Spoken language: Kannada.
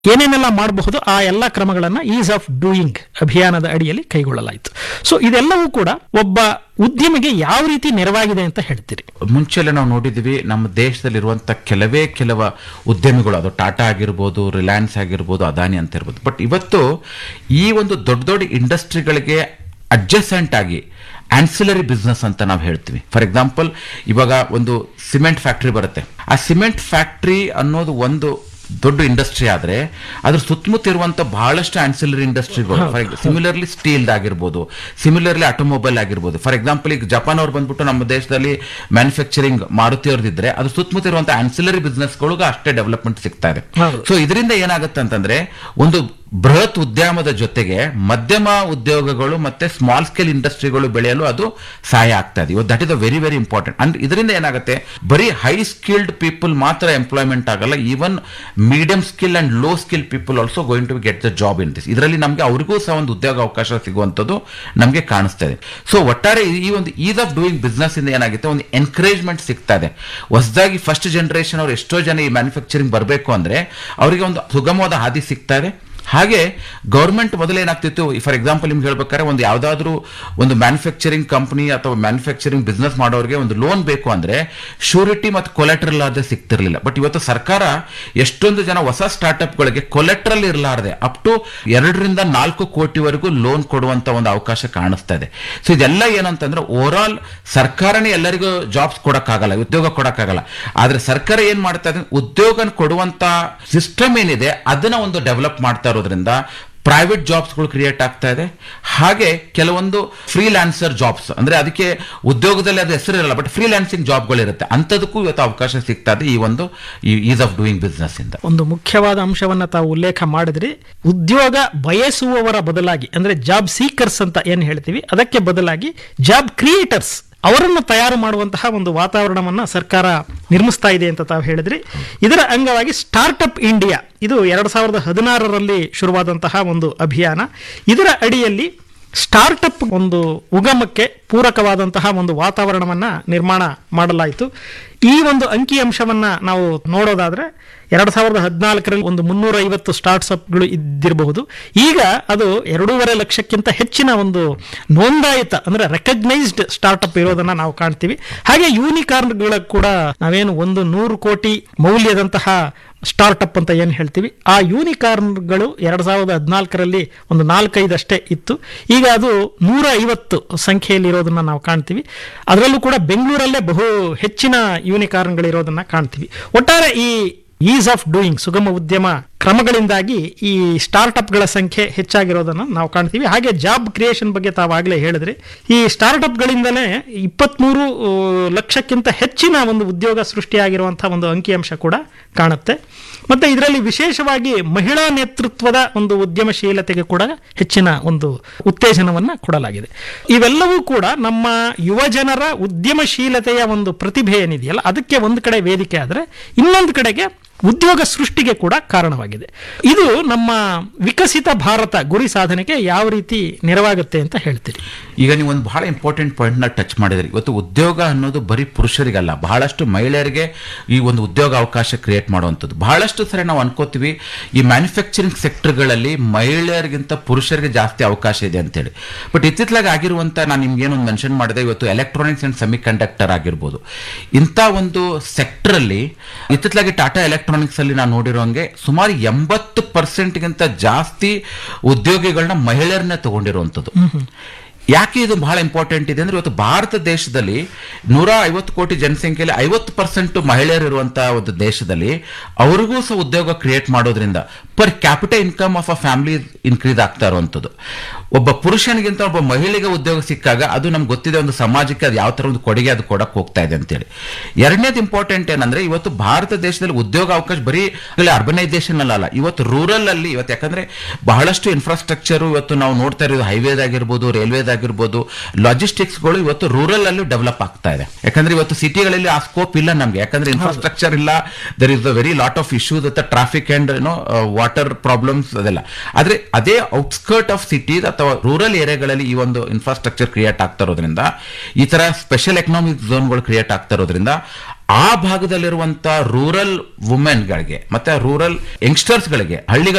ಏನೇನೆಲ್ಲ ಮಾಡಬಹುದು ಆ ಎಲ್ಲ ಕ್ರಮಗಳನ್ನ ಈಸ್ ಆಫ್ ಡೂಯಿಂಗ್ ಅಭಿಯಾನದ ಅಡಿಯಲ್ಲಿ ಕೈಗೊಳ್ಳಲಾಯಿತು ಸೊ ಇದೆಲ್ಲವೂ ಕೂಡ ಒಬ್ಬ ಉದ್ಯಮಿಗೆ ಯಾವ ರೀತಿ ನೆರವಾಗಿದೆ ಅಂತ ಹೇಳ್ತೀರಿ ಮುಂಚೆಲ್ಲ ನಾವು ನೋಡಿದ್ವಿ ನಮ್ಮ ದೇಶದಲ್ಲಿರುವಂತ ಕೆಲವೇ ಕೆಲವ ಉದ್ಯಮಿಗಳು ಅದು ಟಾಟಾ ಆಗಿರ್ಬೋದು ರಿಲಯನ್ಸ್ ಆಗಿರ್ಬೋದು ಅದಾನಿ ಅಂತ ಇರ್ಬೋದು ಬಟ್ ಇವತ್ತು ಈ ಒಂದು ದೊಡ್ಡ ದೊಡ್ಡ ಇಂಡಸ್ಟ್ರಿಗಳಿಗೆ ಅಡ್ಜಸೆಂಟ್ ಆಗಿ ಆನ್ಸಿಲರಿ ಬಿಸ್ನೆಸ್ ಅಂತ ನಾವು ಹೇಳ್ತೀವಿ ಫಾರ್ ಎಕ್ಸಾಂಪಲ್ ಇವಾಗ ಒಂದು ಸಿಮೆಂಟ್ ಫ್ಯಾಕ್ಟ್ರಿ ಬರುತ್ತೆ ಆ ಸಿಮೆಂಟ್ ಫ್ಯಾಕ್ಟ್ರಿ ಅನ್ನೋದು ಒಂದು ದೊಡ್ಡ ಇಂಡಸ್ಟ್ರಿ ಆದ್ರೆ ಅದ್ರ ಸುತ್ತಮುತ್ತ ಇರುವಂತ ಬಹಳಷ್ಟು ಆನ್ಸಿಲರಿ ಇಂಡಸ್ಟ್ರಿಗಳು ಫಾರ್ ಸಿಮಿಲರ್ಲಿ ಸ್ಟೀಲ್ ಆಗಿರ್ಬೋದು ಸಿಮಿಲರ್ಲಿ ಆಟೋಮೊಬೈಲ್ ಆಗಿರ್ಬೋದು ಫಾರ್ ಎಕ್ಸಾಂಪಲ್ ಈಗ ಜಪಾನ್ ಅವ್ರು ಬಂದ್ಬಿಟ್ಟು ನಮ್ಮ ದೇಶದಲ್ಲಿ ಮ್ಯಾನುಫ್ಯಾಕ್ಚರಿಂಗ್ ಮಾರುತಿ ಅವ್ರದಿದ್ರೆ ಅದು ಸುತ್ತಮುತ್ತ ಇರುವಂತ ಆನ್ಸಿಲರಿ ಬಿಸ್ನೆಸ್ಗಳಿಗೂ ಅಷ್ಟೇ ಡೆವಲಪ್ಮೆಂಟ್ ಸಿಗ್ತಾ ಇದೆ ಹೌದು. ಸೊ ಇದರಿಂದ ಏನಾಗುತ್ತೆ ಅಂತಂದ್ರೆ ಒಂದು ಬೃಹತ್ ಉದ್ಯಮದ ಜೊತೆಗೆ ಮಧ್ಯಮ ಉದ್ಯೋಗಗಳು ಮತ್ತೆ ಸ್ಮಾಲ್ ಸ್ಕೇಲ್ ಇಂಡಸ್ಟ್ರಿಗಳು ಬೆಳೆಯಲು ಅದು ಸಹಾಯ ಆಗ್ತಾ ಇದೆ that is a very very important and ಇದರಿಂದ ಏನಾಗುತ್ತೆ ಬರೀ ಹೈ ಸ್ಕಿಲ್ಡ್ ಪೀಪಲ್ ಮಾತ್ರ ಎಂಪ್ಲಾಯ್ಮೆಂಟ್ ಆಗಲ್ಲ even medium skill and low skill people also going to get the job in this ಇದರಲ್ಲಿ ನಮಗೆ ಅವರಿಗೂ ಸಹ ಒಂದು ಉದ್ಯೋಗ ಅವಕಾಶ ಸಿಗುವಂತದ್ದು ನಮಗೆ ಕಾಣಿಸ್ತಾ ಇದೆ ಸೊ ಒಟ್ಟಾರೆ ಈ ಒಂದು ಈಸ್ ಆಫ್ ಡೂಯಿಂಗ್ ಬಿಸ್ನೆಸ್ ಇಂದ ಏನಾಗುತ್ತೆ ಒಂದು ಎನ್ಕರೇಜ್ಮೆಂಟ್ ಸಿಗ್ತಾ ಇದೆ ಹೊಸದಾಗಿ ಫಸ್ಟ್ ಜನರೇಷನ್ ಅವ್ರು ಎಷ್ಟೋ ಜನ ಈ ಮ್ಯಾನುಫ್ಯಾಕ್ಚರಿಂಗ್ ಬರಬೇಕು ಅಂದ್ರೆ ಅವರಿಗೆ ಒಂದು ಸುಗಮವಾದ ಹಾದಿ ಸಿಗ್ತಾ ಇದೆ ಹಾಗೆ ಗೌರ್ಮೆಂಟ್ ಮೊದಲು ಏನಾಗ್ತಿತ್ತು ಫಾರ್ ಎಕ್ಸಾಂಪಲ್ ನಿಮ್ಗೆ ಹೇಳ್ಬೇಕಾದ್ರೆ ಒಂದು ಯಾವ್ದಾದ್ರು ಒಂದು ಮ್ಯಾನುಫ್ಯಾಕ್ಚರಿಂಗ್ ಕಂಪನಿ ಅಥವಾ ಮ್ಯಾನುಫ್ಯಾಕ್ಚರಿಂಗ್ ಬಿಸ್ನೆಸ್ ಮಾಡೋರಿಗೆ ಒಂದು ಲೋನ್ ಬೇಕು ಅಂದ್ರೆ ಶ್ಯೂರಿಟಿ ಮತ್ತು ಕೊಲೆಟ್ರಲ್ ಆದ್ರೆ ಸಿಗ್ತಿರ್ಲಿಲ್ಲ ಬಟ್ ಇವತ್ತು ಸರ್ಕಾರ ಎಷ್ಟೊಂದು ಜನ ಹೊಸ ಸ್ಟಾರ್ಟ್ಅಪ್ಗಳಿಗೆ ಕೊಲೆಟ್ರಲ್ ಇರಲಾರದೆ ಅಪ್ ಟು ಎರಡರಿಂದ ನಾಲ್ಕು ಕೋಟಿವರೆಗೂ ಲೋನ್ ಕೊಡುವಂತ ಒಂದು ಅವಕಾಶ ಕಾಣಿಸ್ತಾ ಇದೆ ಸೊ ಇದೆಲ್ಲ ಏನಂತಂದ್ರೆ ಓವರ್ ಆಲ್ ಸರ್ಕಾರನೇ ಎಲ್ಲರಿಗೂ ಜಾಬ್ಸ್ ಕೊಡಕ್ಕಾಗಲ್ಲ ಉದ್ಯೋಗ ಕೊಡಕ್ಕಾಗಲ್ಲ ಆದ್ರೆ ಸರ್ಕಾರ ಏನ್ ಮಾಡ್ತಾ ಇದೆ ಉದ್ಯೋಗ ಕೊಡುವಂತ ಸಿಸ್ಟಮ್ ಏನಿದೆ ಅದನ್ನ ಒಂದು ಡೆವಲಪ್ ಮಾಡ್ತಾ ಇರೋದ್ರಿಂದ ಪ್ರೈವೇಟ್ ಜಾಬ್ಸ್ಗಳು ಕ್ರಿಯೇಟ್ ಆಗ್ತಾ ಇದೆ ಹಾಗೆ ಕೆಲವೊಂದು ಫ್ರೀಲ್ಯಾನ್ಸರ್ ಜಾಬ್ಸ್ ಅಂದ್ರೆ ಅದಕ್ಕೆ ಉದ್ಯೋಗದಲ್ಲಿ ಅದು ಹೆಸರಿರಲ್ಲ ಬಟ್ ಫ್ರೀಲ್ಯಾನ್ಸಿಂಗ್ ಜಾಬ್ಗಳಿರುತ್ತೆ ಅಂಥದಕ್ಕೂ ಇವತ್ತು ಅವಕಾಶ ಸಿಗ್ತಾ ಇದೆ ಈ ಒಂದು ಈಸ್ ಆಫ್ ಡೂಯಿಂಗ್ ಬಿಸ್ನೆಸ್ ಇಂದ ಒಂದು ಮುಖ್ಯವಾದ ಅಂಶವನ್ನ ತಾವು ಉಲ್ಲೇಖ ಮಾಡಿದ್ರಿ ಉದ್ಯೋಗ ಬಯಸುವವರ ಬದಲಾಗಿ ಅಂದ್ರೆ ಜಾಬ್ ಸೀಕರ್ಸ್ ಅಂತ ಏನ್ ಹೇಳ್ತೀವಿ ಅದಕ್ಕೆ ಬದಲಾಗಿ ಜಾಬ್ ಕ್ರಿಯೇಟರ್ಸ್ ಅವರನ್ನು ತಯಾರು ಮಾಡುವಂತಹ ಒಂದು ವಾತಾವರಣವನ್ನ ಸರ್ಕಾರ ನಿರ್ಮಿಸ್ತಾ ಇದೆ ಅಂತ ತಾವು ಹೇಳಿದ್ರಿ ಇದರ ಅಂಗವಾಗಿ ಸ್ಟಾರ್ಟ್ಅಪ್ ಇಂಡಿಯಾ ಇದು ಎರಡ್ ಸಾವಿರದ ಹದಿನಾರರಲ್ಲಿ ಶುರುವಾದಂತಹ ಒಂದು ಅಭಿಯಾನ ಇದರ ಅಡಿಯಲ್ಲಿ ಸ್ಟಾರ್ಟ್ಅಪ್ ಒಂದು ಉಗಮಕ್ಕೆ ಪೂರಕವಾದಂತಹ ಒಂದು ವಾತಾವರಣವನ್ನ ನಿರ್ಮಾಣ ಮಾಡಲಾಯಿತು ಈ ಒಂದು ಅಂಕಿ ಅಂಶವನ್ನ ನಾವು ನೋಡೋದಾದ್ರೆ ಎರಡ್ ಸಾವಿರದ ಹದಿನಾಲ್ಕರಲ್ಲಿ ಒಂದು ಮುನ್ನೂರ ಐವತ್ತು ಸ್ಟಾರ್ಟ್ಅಪ್ಗಳು ಇದ್ದಿರಬಹುದು ಈಗ ಅದು ಎರಡೂವರೆ ಲಕ್ಷಕ್ಕಿಂತ ಹೆಚ್ಚಿನ ಒಂದು ನೋಂದಾಯಿತ ಅಂದ್ರೆ ರೆಕಗ್ನೈಸ್ಡ್ ಸ್ಟಾರ್ಟ್ಅಪ್ ಇರೋದನ್ನ ನಾವು ಕಾಣ್ತೀವಿ ಹಾಗೆ ಯೂನಿಕಾರ್ನ್ಗಳ ಕೂಡ ನಾವೇನು ಒಂದು ನೂರು ಕೋಟಿ ಮೌಲ್ಯದಂತಹ ಸ್ಟಾರ್ಟ್ಅಪ್ ಅಂತ ಏನು ಹೇಳ್ತೀವಿ ಆ ಯೂನಿಕಾರ್ನ್ಗಳು ಎರಡ್ ಸಾವಿರದ ಹದಿನಾಲ್ಕರಲ್ಲಿ ಒಂದು ನಾಲ್ಕೈದಷ್ಟೇ ಇತ್ತು ಈಗ ಅದು ನೂರ ಐವತ್ತು ಸಂಖ್ಯೆಯಲ್ಲಿ ಇರೋದನ್ನ ನಾವು ಕಾಣ್ತೀವಿ ಅದರಲ್ಲೂ ಕೂಡ ಬೆಂಗಳೂರಲ್ಲೇ ಬಹು ಹೆಚ್ಚಿನ ಯೂನಿಕಾರ್ನ್ಗಳಿರೋದನ್ನ ಕಾಣ್ತೀವಿ ಒಟ್ಟಾರೆ ಈ ಈಸ್ ಆಫ್ ಡೂಯಿಂಗ್ ಸುಗಮ ಉದ್ಯಮ ಕ್ರಮಗಳಿಂದಾಗಿ ಈ ಸ್ಟಾರ್ಟ್ಅಪ್ಗಳ ಸಂಖ್ಯೆ ಹೆಚ್ಚಾಗಿರೋದನ್ನು ನಾವು ಕಾಣ್ತೀವಿ ಹಾಗೆ ಜಾಬ್ ಕ್ರಿಯೇಷನ್ ಬಗ್ಗೆ ತಾವಾಗಲೇ ಹೇಳಿದ್ರಿ ಈ ಸ್ಟಾರ್ಟ್ಅಪ್ಗಳಿಂದಲೇ ಇಪ್ಪತ್ಮೂರು ಆ, ಲಕ್ಷಕ್ಕಿಂತ ಹೆಚ್ಚಿನ ಒಂದು ಉದ್ಯೋಗ ಸೃಷ್ಟಿಯಾಗಿರುವಂತಹ ಒಂದು ಅಂಕಿಅಂಶ ಕೂಡ ಕಾಣುತ್ತೆ ಮತ್ತೆ ಇದರಲ್ಲಿ ವಿಶೇಷವಾಗಿ ಮಹಿಳಾ ನೇತೃತ್ವದ ಒಂದು ಉದ್ಯಮಶೀಲತೆಗೆ ಕೂಡ ಹೆಚ್ಚಿನ ಒಂದು ಉತ್ತೇಜನವನ್ನ ಕೊಡಲಾಗಿದೆ ಇವೆಲ್ಲವೂ ಕೂಡ ನಮ್ಮ ಯುವ ಜನರ ಉದ್ಯಮಶೀಲತೆಯ ಒಂದು ಪ್ರತಿಭೆ ಏನಿದೆಯಲ್ಲ ಅದಕ್ಕೆ ಒಂದು ಕಡೆ ವೇದಿಕೆ ಆದರೆ ಇನ್ನೊಂದು ಕಡೆಗೆ ಉದ್ಯೋಗ ಸೃಷ್ಟಿಗೆ ಕೂಡ ಕಾರಣವಾಗಿದೆ ಇದು ನಮ್ಮ ವಿಕಸಿತ ಭಾರತ ಗುರಿ ಸಾಧನೆಗೆ ಯಾವ ರೀತಿ ನೆರವಾಗುತ್ತೆ ಅಂತ ಹೇಳ್ತೀರಿ ಈಗ ನೀವು ಒಂದು ಬಹಳ ಇಂಪಾರ್ಟೆಂಟ್ ಪಾಯಿಂಟ್ ನ ಟಚ್ ಮಾಡಿದ್ರಿ ಇವತ್ತು ಉದ್ಯೋಗ ಅನ್ನೋದು ಬರೀ ಪುರುಷರಿಗಲ್ಲ ಬಹಳಷ್ಟು ಮಹಿಳೆಯರಿಗೆ ಈ ಒಂದು ಉದ್ಯೋಗ ಅವಕಾಶ ಕ್ರಿಯೇಟ್ ಮಾಡುವಂಥದ್ದು ಬಹಳಷ್ಟು ಸರಿ ನಾವು ಅನ್ಕೋತೀವಿ ಈ ಮ್ಯಾನುಫ್ಯಾಕ್ಚರಿಂಗ್ ಸೆಕ್ಟರ್ಗಳಲ್ಲಿ ಮಹಿಳೆಯರಿಗಿಂತ ಪುರುಷರಿಗೆ ಜಾಸ್ತಿ ಅವಕಾಶ ಇದೆ ಅಂತೇಳಿ ಬಟ್ ಇತ್ತಿತ್ತಲಾಗಿ ಆಗಿರುವಂತ ನಾನು ನಿಮ್ಗೆ ಏನೊಂದು ಮೆನ್ಷನ್ ಮಾಡಿದೆ ಇವತ್ತು ಎಲೆಕ್ಟ್ರಾನಿಕ್ಸ್ ಅಂಡ್ ಸೆಮಿ ಕಂಡಕ್ಟರ್ ಆಗಿರ್ಬೋದು ಇಂಥ ಒಂದು ಸೆಕ್ಟರ್ ಅಲ್ಲಿ ಇತ್ತಿತ್ತಲಾಗಿ ಟಾಟಾ ಎಲೆಕ್ಟ್ರಾನಿಕ್ಸ್ ಅಲ್ಲಿ ನಾನು ನೋಡಿರೋಂಗೆ ಸುಮಾರು ಎಂಬತ್ತು ಪರ್ಸೆಂಟ್ಗಿಂತ ಜಾಸ್ತಿ ಉದ್ಯೋಗಿಗಳನ್ನ ಮಹಿಳೆಯರನ್ನೇ ತಗೊಂಡಿರುವಂಥದ್ದು ಯಾಕೆ ಇದು ಬಹಳ ಇಂಪಾರ್ಟೆಂಟ್ ಇದೆ ಅಂದ್ರೆ ಇವತ್ತು ಭಾರತ ದೇಶದಲ್ಲಿ ನೂರ ಐವತ್ತು ಕೋಟಿ ಜನಸಂಖ್ಯೆಯಲ್ಲಿ ಐವತ್ತು ಪರ್ಸೆಂಟ್ ಮಹಿಳೆಯರು ಇರುವಂತಹ ಒಂದು ದೇಶದಲ್ಲಿ ಅವರಿಗೂ ಸಹ ಉದ್ಯೋಗ ಕ್ರಿಯೇಟ್ ಮಾಡೋದ್ರಿಂದ per capital income of a family increase ಆಗ್ತಾ ಇರುವಂಥದ್ದು ಒಬ್ಬ ಪುರುಷನಿಗಿಂತ ಒಬ್ಬ ಮಹಿಳೆಗೆ ಉದ್ಯೋಗ ಸಿಕ್ಕಾಗ ಅದು ನಮ್ಗೆ ಗೊತ್ತಿದೆ ಒಂದು ಸಮಾಜಕ್ಕೆ ಅದು ಯಾವ ತರ ಒಂದು ಕೊಡುಗೆ ಅದು ಕೊಡಕ್ ಹೋಗ್ತಾ ಇದೆ ಅಂತೇಳಿ ಎರಡನೇದು ಇಂಪಾರ್ಟೆಂಟ್ ಏನಂದ್ರೆ ಇವತ್ತು ಭಾರತ ದೇಶದಲ್ಲಿ ಉದ್ಯೋಗ ಅವಕಾಶ ಬರೀ ಅರ್ಬನೈಸೇಷನ್ ಅಲ್ಲ ಇವತ್ತು ರೂರಲ್ ಅಲ್ಲಿ ಇವತ್ತು ಯಾಕಂದ್ರೆ ಬಹಳಷ್ಟು ಇನ್ಫ್ರಾಸ್ಟ್ರಕ್ಚರ್ ಇವತ್ತು ನಾವು ನೋಡ್ತಾ ಇರೋದು ಹೈವೇಸ್ ಆಗಿರ್ಬೋದು ರೈಲ್ವೇಸ್ ಬೆಳೆಯೋದಾಗಿರ್ಬೋದು ಲಾಜಿಸ್ಟಿಕ್ಸ್ಗಳು ಇವತ್ತು ರೂರಲ್ ಅಲ್ಲೂ ಡೆವಲಪ್ ಆಗ್ತಾ ಇದೆ ಯಾಕಂದ್ರೆ ಇವತ್ತು ಸಿಟಿಗಳಲ್ಲಿ ಆ ಸ್ಕೋಪ್ ಇಲ್ಲ ನಮ್ಗೆ ಯಾಕಂದ್ರೆ ಇನ್ಫ್ರಾಸ್ಟ್ರಕ್ಚರ್ ಇಲ್ಲ there is a very lot of issues with traffic and ಏನೋ ವಾಟರ್ ಪ್ರಾಬ್ಲಮ್ಸ್ ಅದೆಲ್ಲ ಆದ್ರೆ ಅದೇ ಔಟ್ಸ್ಕರ್ಟ್ ಆಫ್ ಸಿಟೀಸ್ ಅಥವಾ ರೂರಲ್ ಏರಿಯಾಗಳಲ್ಲಿ ಈ ಒಂದು ಇನ್ಫ್ರಾಸ್ಟ್ರಕ್ಚರ್ ಕ್ರಿಯೇಟ್ ಆಗ್ತಾ ಇರೋದ್ರಿಂದ ಈ ತರ ಸ್ಪೆಷಲ್ ಎಕನಾಮಿಕ್ ಝೋನ್ಗಳು ಕ್ರಿಯೇಟ್ ಆಗ್ತಾ ಇರೋದ್ರಿಂದ ಆ ಭಾಗದಲ್ಲಿರುವಂತ ರೂರಲ್ ವುಮೆನ್ಗಳಿಗೆ ಮತ್ತೆ ರೂರಲ್ ಯಂಗ್ಸ್ಟರ್ಸ್ಗಳಿಗೆ ಹಳ್ಳಿಗಳ